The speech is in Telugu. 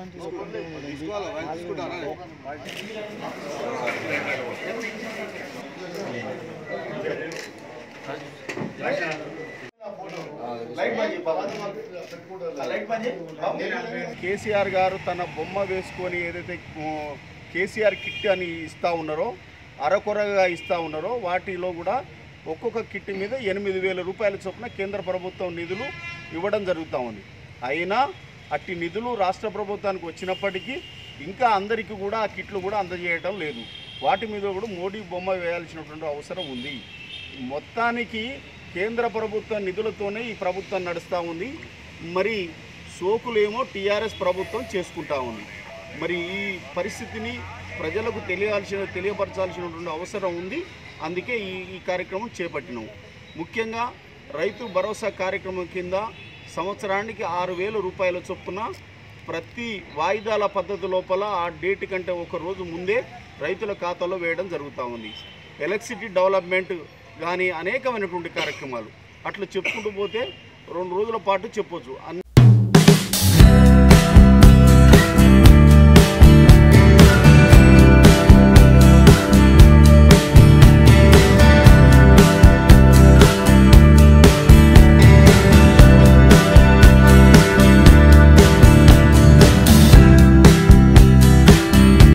కేసీఆర్ గారు తన బొమ్మ వేసుకొని ఏదైతే ఓ, కేసీఆర్ కిట్ అని ఇస్తా ఉన్నారో అరకొరగా ఇస్తా ఉన్నారో వాటిలో కూడా ఒక్కొక్క కిట్ మీద ఎనిమిది వేల రూపాయల చొప్పున కేంద్ర ప్రభుత్వం నిధులు ఇవ్వడం జరుగుతూ ఉంది అయినా అట్టి నిధులు రాష్ట్ర ప్రభుత్వానికి వచ్చినప్పటికీ ఇంకా అందరికీ కూడా ఆ కిట్లు కూడా అందజేయడం లేదు వాటి మీద కూడా మోడీ బొమ్మ వేయాల్సినటువంటి అవసరం ఉంది మొత్తానికి కేంద్ర ప్రభుత్వ నిధులతోనే ఈ ప్రభుత్వం నడుస్తూ ఉంది మరి సోకులేమో టీఆర్ఎస్ ప్రభుత్వం చేసుకుంటా ఉంది మరి ఈ పరిస్థితిని ప్రజలకు తెలియాల్సిన తెలియపరచాల్సినటువంటి అవసరం ఉంది అందుకే ఈ ఈ కార్యక్రమం చేపట్టినాం ముఖ్యంగా రైతు భరోసా కార్యక్రమం కింద సంవత్సరానికి ఆరు వేల రూపాయల చొప్పున ప్రతి వాయిదాల పద్ధతి లోపల ఆ డేట్ కంటే ఒక రోజు ముందే రైతుల ఖాతాలో వేయడం జరుగుతూ ఉంది ఎలక్ట్రిసిటీ డెవలప్మెంట్ కానీ అనేకమైనటువంటి కార్యక్రమాలు అట్లా చెప్పుకుంటూ పోతే రెండు రోజుల పాటు చెప్పొచ్చు అన్ని